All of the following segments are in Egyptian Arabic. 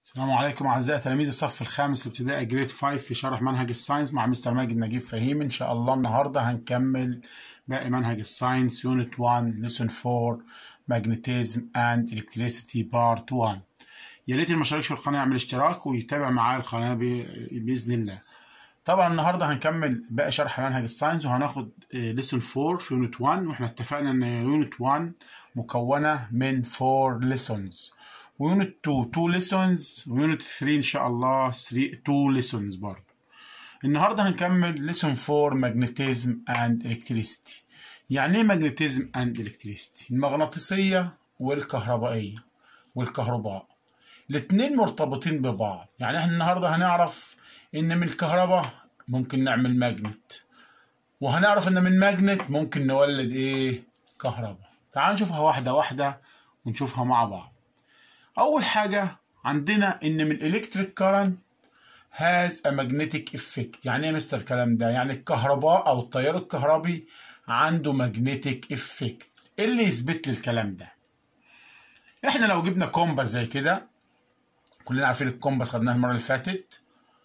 السلام عليكم اعزائي تلاميذ الصف الخامس الابتدائي جريد 5 في شرح منهج الساينس مع مستر ماجد نجيب فهيم ان شاء الله النهارده هنكمل باقي منهج الساينس يونت 1 ليسون 4 ماجنتيزم اند الكتريسيتي بارت 1 يا ريت اللي ما شاركش في القناه يعمل اشتراك ويتابع معايا القناه ب- باذن الله طبعا النهارده هنكمل باقي شرح منهج الساينس وهناخد ليسون 4 في يونت 1 واحنا اتفقنا ان يونت 1 مكونه من 4 ليسونز ويونت 2 2 ليسونز ويونت 3 ان شاء الله 3 2 ليسونز برضه النهارده هنكمل ليسون 4 ماجنتيزم اند الكتريستي يعني ايه ماجنتيزم اند الكتريستي المغناطيسيه والكهربائيه والكهرباء الاتنين مرتبطين ببعض يعني احنا النهارده هنعرف ان من الكهرباء ممكن نعمل ماجنت وهنعرف ان من ماجنت ممكن نولد ايه كهرباء تعال نشوفها واحده واحده ونشوفها مع بعض اول حاجه عندنا ان من الالكتريك كارنت هاز ا magnetic effect يعني ايه مستر الكلام ده يعني الكهرباء او التيار الكهربي عنده magnetic effect ايه اللي يثبت لي الكلام ده احنا لو جبنا كومباس زي كده كلنا عارفين الكومباس خدناه المره اللي فاتت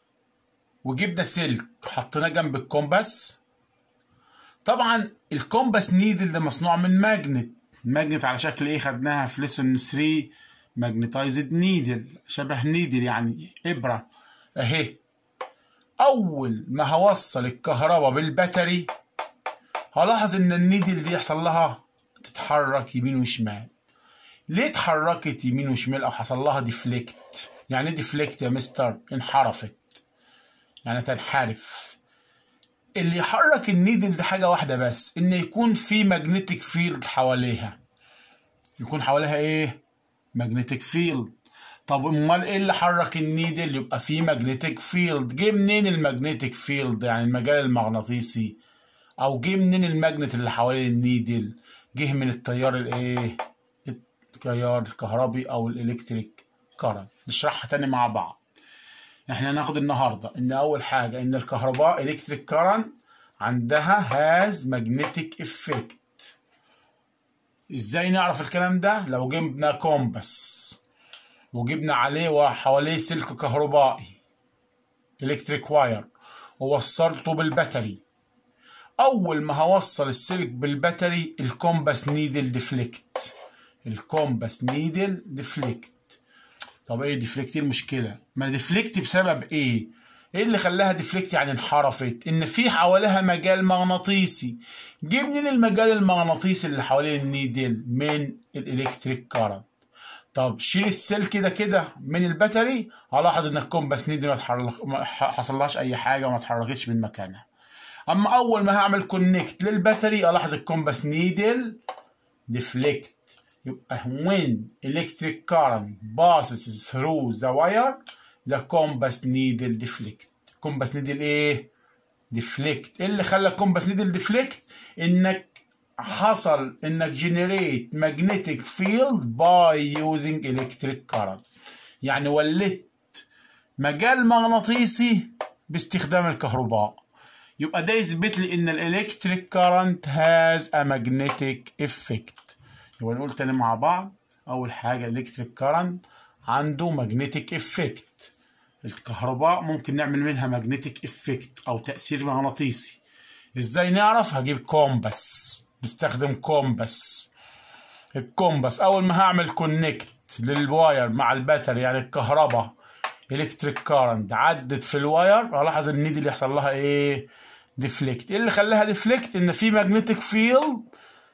وجبنا سلك حطيناه جنب الكومباس طبعا الكومباس نيدل ده مصنوع من ماجنت ماجنت على شكل ايه خدناها في ليسون 3 ماجنتايزد نيدل شبه نيدل يعني ابره اهي اول ما هوصل الكهرباء بالباتري هلاحظ ان النيدل دي يحصل لها تتحرك يمين وشمال ليه اتحركت يمين وشمال او حصل لها ديفليكت يعني ايه ديفليكت يا مستر انحرفت يعني تنحرف اللي يحرك النيدل ده حاجه واحده بس ان يكون في ماجنتيك فيلد حواليها يكون حواليها ايه ماجنتيك فيلد طب امال ايه اللي حرك النيدل يبقى في ماجنتيك فيلد جه منين الماجنتيك فيلد يعني المجال المغناطيسي او جه منين الماجنت اللي حوالين النيدل جه من التيار الايه التيار الكهربي او الالكتريك كارنت نشرحها تاني مع بعض احنا هناخد النهارده ان اول حاجه ان الكهرباء الكتريك كارنت عندها هاز ماجنتيك افكت ازاي نعرف الكلام ده لو جبنا كومباس وجبنا عليه وحواليه سلك كهربائي الكتريك واير ووصلته بالباتري اول ما هوصل السلك بالباتري الكومباس نيدل ديفليكت الكومباس نيدل ديفليكت طب ايه ديفليكت ايه المشكله ما ديفليكت بسبب ايه ايه اللي خلاها ديفليكت يعني انحرفت ان في حواليها مجال مغناطيسي جه منين المجال المغناطيسي اللي حوالين النيدل من الالكتريك كارنت طب شيل السلك ده كده من الباتري هلاحظ ان الكومباس نيدل ما اتحرك- ما ح- حصلهاش اي حاجه وما اتحركتش من مكانها اما اول ما هعمل كونكت للباتري الاحظ الكومباس نيدل ديفليكت يبقى when electric current passes through the wire the compass needle deflect compass needle ايه deflect ايه اللي خلى compass needle deflect انك حصل انك generate magnetic field by using electric current يعني ولدت مجال مغناطيسي باستخدام الكهرباء يبقى ده يثبت لي ان الالكتريك كارنت هاز ا magnetic effect يبقى نقول تاني مع بعض اول حاجه الالكتريك كارنت عنده ماجنتيك افكت الكهرباء ممكن نعمل منها ماجنتيك افكت او تاثير مغناطيسي ازاي نعرف هجيب كومباس نستخدم كومباس الكومباس اول ما هعمل كونكت للواير مع الباتري يعني الكهرباء الكتريك كارنت عدت في الواير الاحظ النيدل اللي يحصل لها ايه ديفليكت ايه اللي خلاها ديفليكت ان في ماجنتيك فيلد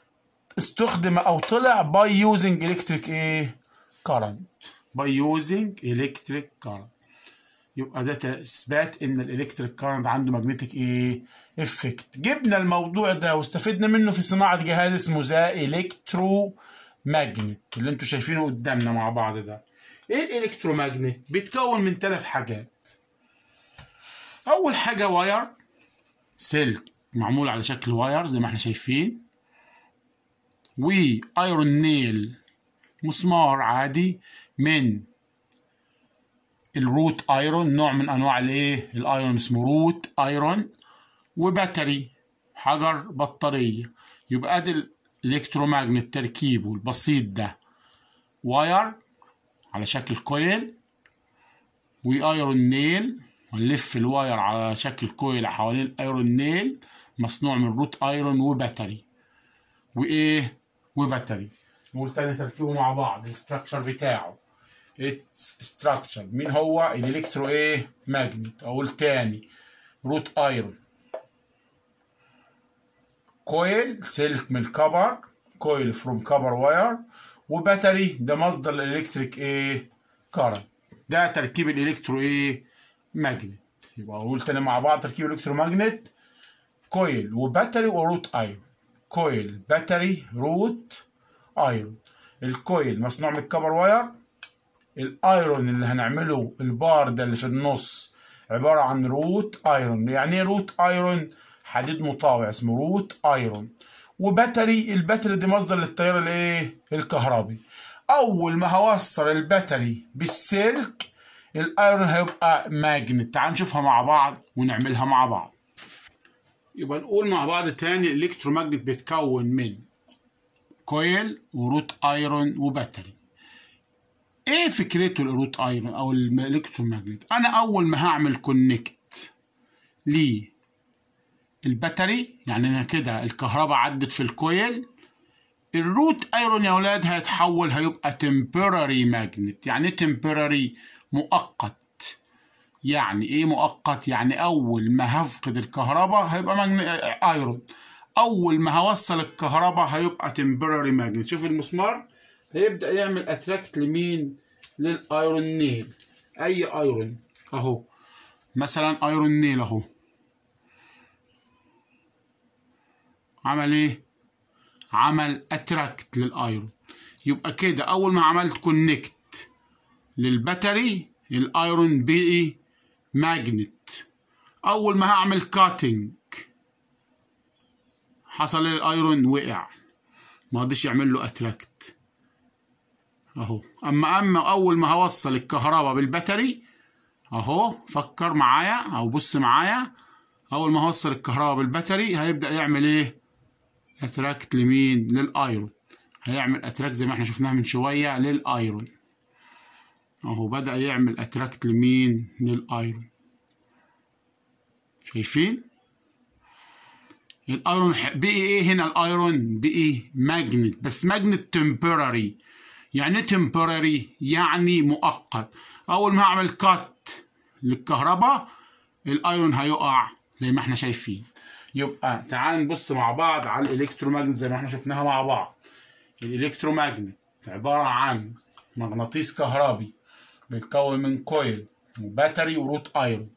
استخدم او طلع باي يوزنج الكتريك ايه كارنت باي يوزنج الكتريك كارنت يبقى ده اثبات ان الالكتريك كارنت عنده ماجنتيك ايه افكت جبنا الموضوع ده واستفدنا منه في صناعه جهاز اسمه ذا الكترو ماجنت اللي انتوا شايفينه قدامنا مع بعض ده ايه الالكترو ماجنت بيتكون من ثلاث حاجات اول حاجه واير سلك معمول على شكل واير زي ما احنا شايفين وايرون نيل مسمار عادي من الروت ايرون نوع من انواع الايه الايرون اسمه روت ايرون وباتري حجر بطاريه يبقى ادي الالكترومagnet تركيبه البسيط ده واير على شكل كويل وايرون نيل ونلف الواير على شكل كويل حوالين الايرون نيل مصنوع من روت ايرون وباتري وايه وباتري نقول تاني تركيبه مع بعض الاستراكشر بتاعه ستراكشر مين هو الالكترو ايه ماجنت اقول تاني روت ايرون كويل سلك من الكبر كويل فروم كبر واير وباتري ده مصدر الالكتريك ايه كارنت ده تركيب الالكترو ايه ماجنت يبقى اقول تاني مع بعض تركيب الالكترو ماجنت كويل وباتري وروت ايرون كويل باتري روت ايرون الكويل مصنوع من الكبر واير الايرون اللي هنعمله البار ده اللي في النص عبارة عن روت ايرون يعني ايه روت ايرون حديد مطاوع اسمه روت ايرون وباتري الباتري دي مصدر للتيار الايه الكهربي اول ما هوصل الباتري بالسلك الايرون هيبقى ماجنت تعال نشوفها مع بعض ونعملها مع بعض يبقى نقول مع بعض تاني الالكتروماجنت بيتكون من كويل وروت ايرون وباتري ايه فكرته الروت ايرون او الالكتروماجنت انا اول ما هعمل كونكت ليه الباتري يعني انا كده الكهرباء عدت في الكويل الروت ايرون يا اولاد هيتحول هيبقى تمبراري ماجنت يعني تمبراري مؤقت يعني ايه مؤقت يعني اول ما هفقد الكهرباء هيبقى مجن... ايرون اول ما هوصل الكهرباء هيبقى تمبراري ماجنت شوف المسمار هيبدا يعمل اتراكت لمين للايرون نيل اي ايرون اهو مثلا ايرون نيل اهو عمل ايه عمل اتراكت للايرون يبقى كده اول ما عملت كونكت للباتري الايرون بقي ماجنت اول ما هعمل كاتنج حصل الايرون وقع ما قدرش يعمل له اتراكت اهو اما اما اول ما هوصل الكهرباء بالباتري اهو فكر معايا او بص معايا اول ما هوصل الكهرباء بالباتري هيبدا يعمل ايه اتراكت لمين للايرون هيعمل اتراكت زي ما احنا شفناها من شويه للايرون اهو بدا يعمل اتراكت لمين للايرون شايفين الايرون بقي ايه هنا الايرون بقي ماجنت بس ماجنت تمبراري يعني تمبراري يعني مؤقت اول ما اعمل كات للكهرباء الايرون هيقع زي ما احنا شايفين يبقى تعال نبص مع بعض على الالكتروماجنت زي ما احنا شفناها مع بعض الالكتروماجنت عبارة عن مغناطيس كهربي بيتكون من كويل وباتري وروت ايرون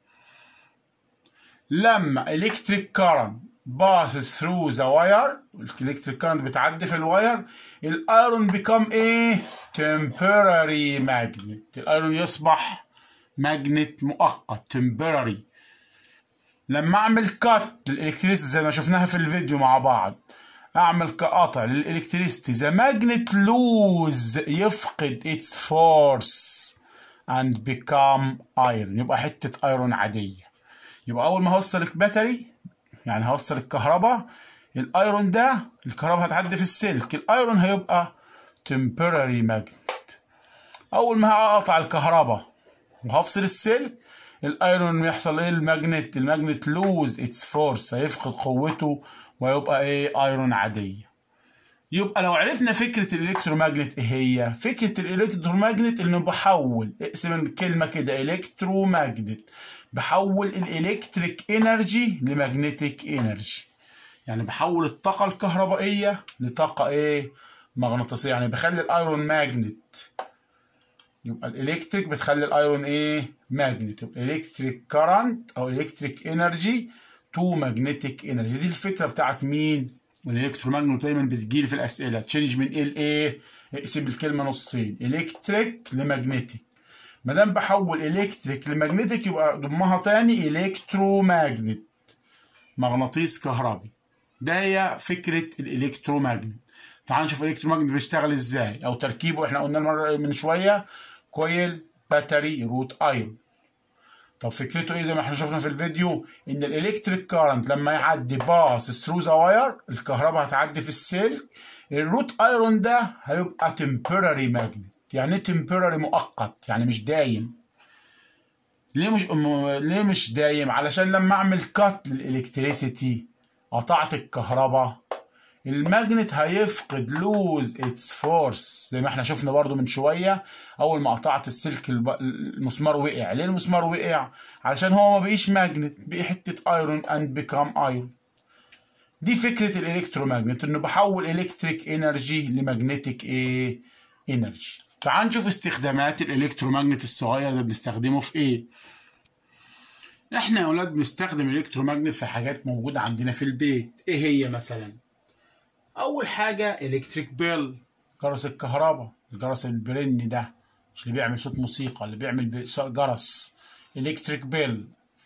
لما الكتريك كارنت passes through the wire الالكتريك كارنت بتعدي في الواير الايرون بيكم ايه temporary magnet الايرون يصبح ماجنت مؤقت temporary لما اعمل كات للالكتريستي زي ما شفناها في الفيديو مع بعض اعمل قطع للالكتريستي ذا ماجنت لوز يفقد its force and become iron يبقى حتة ايرون عادية يبقى اول ما هوصل الباتري يعني هوصل الكهرباء الايرون ده الكهرباء هتعدي في السلك الايرون هيبقى temporary magnet اول ما هقطع الكهرباء وهفصل السلك الايرون يحصل ايه الماجنت الماجنت لوز اتس فورس هيفقد قوته ويبقى ايه ايرون عاديه يبقى لو عرفنا فكره الالكتروماجنت ايه هي فكره الالكتروماجنت انه بحول اقسم الكلمه كده الكتروماجنت بحول الالكتريك انرجي لمagnetic انرجي يعني بحول الطاقه الكهربائيه لطاقه ايه مغناطيسيه يعني بخلي الايرون ماجنت يبقى الالكتريك بتخلي الايرون ايه ماجنت يبقى الكتريك كارنت او الكتريك انرجي تو ماجنتيك انرجي دي الفكره بتاعت مين الالكتروماجنت دايما بتجيلي في الاسئله تشينج من ايه لايه اقسم الكلمه نصين الكتريك لماجنتيك ما دام بحول الكتريك لماجنتيك يبقى ضمها تاني الكتروماجنت مغناطيس كهربي ده هي فكره الالكتروماجنت تعال نشوف الالكتروماجنت بيشتغل ازاي او تركيبه احنا قلنا المره من شويه كويل باتري روت ايرون طب فكرته ايه زي ما احنا شفنا في الفيديو ان الالكتريك كارنت لما يعدي باس ثرو ذا واير الكهرباء هتعدي في السلك الروت ايرون ده هيبقى temporary magnet يعني ايه temporary مؤقت يعني مش دايم ليه مش م... ليه مش دايم علشان لما اعمل كات للالكتريسيتي قطعت الكهرباء الماجنت هيفقد لوز اتس فورس زي ما احنا شفنا برضو من شويه اول ما قطعت السلك الب... المسمار وقع ليه المسمار وقع علشان هو ما بقيش ماجنت بقي حته ايرون اند بيكام ايرون دي فكره الالكتروماجنت انه بحول الكتريك انرجي لمagnetic ايه انرجي تعال نشوف استخدامات الالكتروماجنت الصغير ده بنستخدمه في ايه احنا يا اولاد بنستخدم الالكتروماجنت في حاجات موجوده عندنا في البيت ايه هي مثلا اول حاجه الكتريك بيل جرس الكهرباء الجرس البرني ده مش اللي بيعمل صوت موسيقى اللي بيعمل جرس الكتريك بيل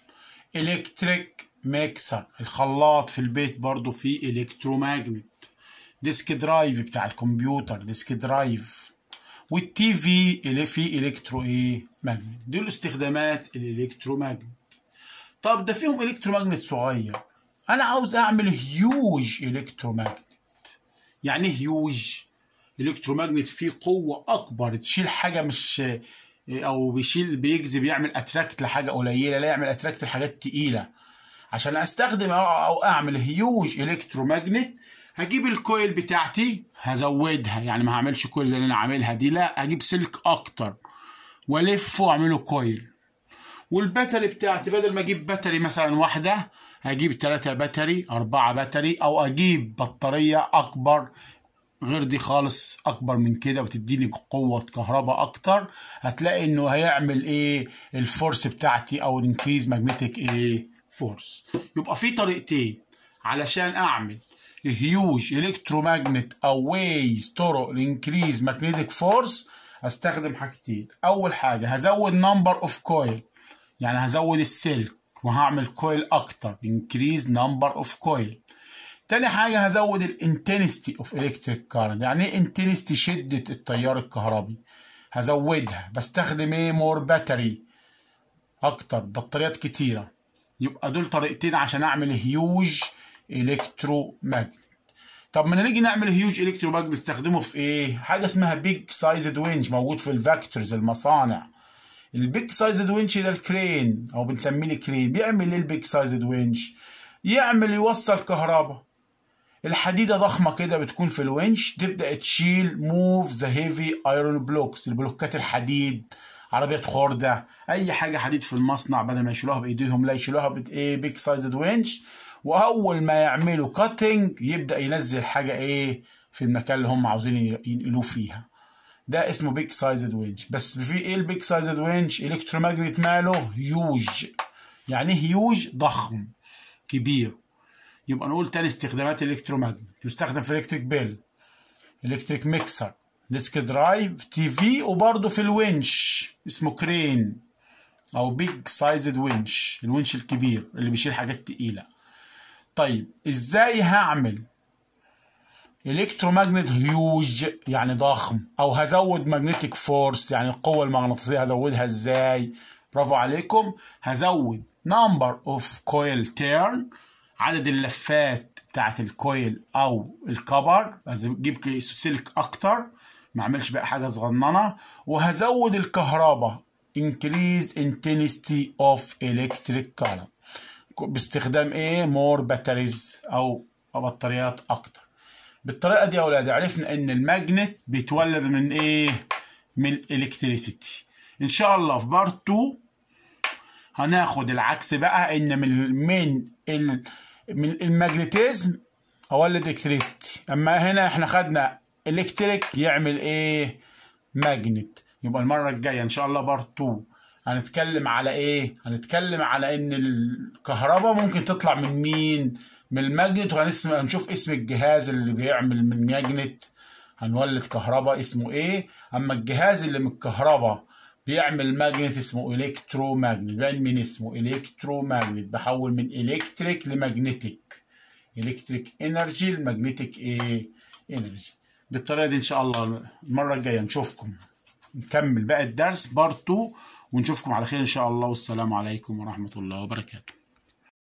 الكتريك ميكسر الخلاط في البيت برضو فيه الكتروماجنت ديسك درايف بتاع الكمبيوتر ديسك درايف والتي في اللي فيه الكترو ايه ماجنت دول استخدامات الالكتروماجنت طب ده فيهم الكتروماجنت صغير انا عاوز اعمل هيوج الكتروماجنت يعني ايه هيوج الكتروماجنت فيه قوه اكبر تشيل حاجه مش او بيشيل بيجذب يعمل اتراكت لحاجه قليله لا يعمل اتراكت لحاجات تقيله عشان استخدم او اعمل هيوج الكتروماجنت هجيب الكويل بتاعتي هزودها يعني ما هعملش كويل زي اللي انا عاملها دي لا هجيب سلك اكتر والفه واعمله كويل والباتري بتاعتي بدل ما اجيب باتري مثلا واحده هجيب ثلاثة باتري أربعة باتري أو أجيب بطارية أكبر غير دي خالص أكبر من كده وتديني قوة كهرباء أكتر هتلاقي إنه هيعمل إيه الفورس بتاعتي أو الانكريز ماجنتيك إيه فورس يبقى في طريقتين علشان أعمل هيوج الكتروماجنت او ويز طرق الانكريز ماجنتيك فورس هستخدم حاجتين اول حاجه هزود نمبر اوف كويل يعني هزود السلك وهعمل كويل اكتر انكريز نمبر اوف كويل تاني حاجه هزود الانتنستي اوف الكتريك كارنت يعني ايه انتنستي شده التيار الكهربي هزودها بستخدم ايه مور باتري اكتر بطاريات كتيره يبقى دول طريقتين عشان اعمل هيوج الكترو ماجنت طب ما نيجي نعمل هيوج الكترو ماجنت نستخدمه في ايه حاجه اسمها بيج سايزد وينج موجود في الفاكتورز المصانع البيج سايزد وينج ده الكرين او بنسميه الكرين بيعمل ايه البيج سايزد وينج يعمل يوصل كهرباء الحديدة ضخمة كده بتكون في الونش تبدأ تشيل موف ذا هيفي ايرون بلوكس البلوكات الحديد عربية خردة أي حاجة حديد في المصنع بدل ما يشيلوها بإيديهم لا يشيلوها بإيه بيج سايزد وينش واول ما يعملوا كاتنج يبدا ينزل حاجه ايه في المكان اللي هم عاوزين ينقلوه فيها ده اسمه بيج سايزد وينش بس في ايه البيج سايزد وينش الكتروماجنت ماله هيوج يعني هيوج ضخم كبير يبقى نقول تاني استخدامات الالكتروماجنت يستخدم في الكتريك بيل الكتريك ميكسر ديسك درايف تي في وبرضه في الونش اسمه كرين او بيج سايزد وينش الونش الكبير اللي بيشيل حاجات تقيله طيب ازاي هعمل الكتروماجنت هيوج يعني ضخم او هزود ماجنتيك فورس يعني القوه المغناطيسيه هزودها ازاي برافو عليكم هزود نمبر اوف كويل تيرن عدد اللفات بتاعت الكويل او الكبر اجيب سلك اكتر ما اعملش بقى حاجه صغننه وهزود الكهرباء increase intensity of electric current باستخدام ايه مور باتريز او بطاريات اكتر بالطريقه دي يا اولاد عرفنا ان الماجنت بيتولد من ايه من الالكتريسيتي ان شاء الله في بارت 2 هناخد العكس بقى ان من من ال من الماجنتيزم اولد الكتريسيتي اما هنا احنا خدنا الكتريك يعمل ايه ماجنت يبقى المره الجايه ان شاء الله بارت 2 هنتكلم على ايه هنتكلم على ان الكهرباء ممكن تطلع من مين من الماجنت وهنشوف اسم الجهاز اللي بيعمل من ماجنت هنولد كهرباء اسمه ايه اما الجهاز اللي من الكهرباء بيعمل ماجنت اسمه الكترو ماجنت بقى من اسمه الكترو ماجنت بحول من الكتريك لماجنتيك الكتريك انرجي لماجنتيك ايه انرجي بالطريقه دي ان شاء الله المره الجايه نشوفكم نكمل بقى الدرس بارت 2 ونشوفكم على خير ان شاء الله والسلام عليكم ورحمه الله وبركاته